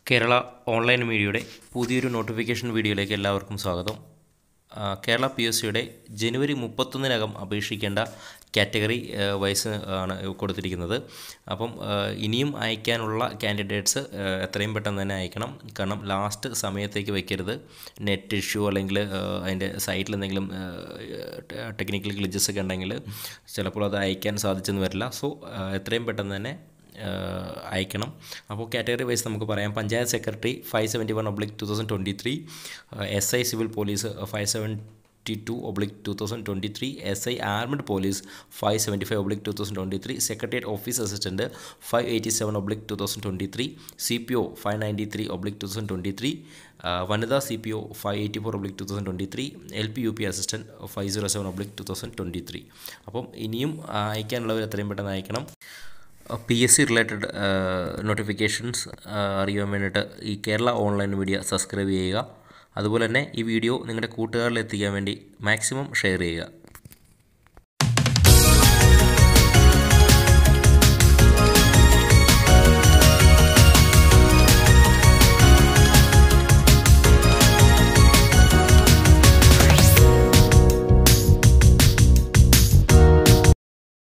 Kerala online മീഡിയയുടെ പുതിയൊരു notification വീഡിയോയിലേക്ക് എല്ലാവർക്കും സ്വാഗതം ആ, കേരള പി എസ് സിയുടെ ജനുവരി മുപ്പത്തൊന്നിനകം അപേക്ഷിക്കേണ്ട കാറ്റഗറി ആ, വൈസ് ആണ് കൊടുത്തിരിക്കുന്നത് അപ്പം ആ, ഇനിയും അയക്കാനുള്ള കാൻഡിഡേറ്റ്സ് ആ, എത്രയും പെട്ടെന്ന് തന്നെ അയക്കണം കാരണം ലാസ്റ്റ് സമയത്തേക്ക് വെക്കരുത് നെറ്റ് ഇഷ്യൂ അല്ലെങ്കിൽ ആ, അതിൻ്റെ സൈറ്റിൽ എന്തെങ്കിലും ടെക്നിക്കൽ ഗ്ലിച്ചസ് ഒക്കെ ഉണ്ടെങ്കിൽ ചിലപ്പോൾ അത് അയക്കാൻ സാധിച്ചെന്ന് വരില്ല സോ എത്രയും പെട്ടെന്ന് തന്നെ ആഹ് അയക്കണം അപ്പോൾ കാറ്റഗറി വൈസ് നമുക്ക് പറയാം panchayat secretary five seventy one oblique two thousand twenty three S I civil police five seventy two oblique two thousand twenty three S I armed police five seventy five oblique two thousand twenty three secretariat office assistant five eighty seven oblique two thousand twenty three C P O five ninety three oblique two thousand twenty three വനിതാ C P O five eighty four oblique two thousand twenty three L P U P assistant five zero seven oblique two thousand twenty three അപ്പം ഇനിയും ആ, അയക്കാനുള്ളവർ എത്രയും പെട്ടെന്ന് അയക്കണം P S C related notifications അറിയാൻ വേണ്ടിയിട്ട് ഈ കേരള ഓൺലൈൻ മീഡിയ സബ്സ്ക്രൈബ് ചെയ്യുക അതുപോലെ തന്നെ ഈ വീഡിയോ നിങ്ങളുടെ കൂട്ടുകാരിൽ എത്തിക്കാൻ വേണ്ടി മാക്സിമം ഷെയർ ചെയ്യുക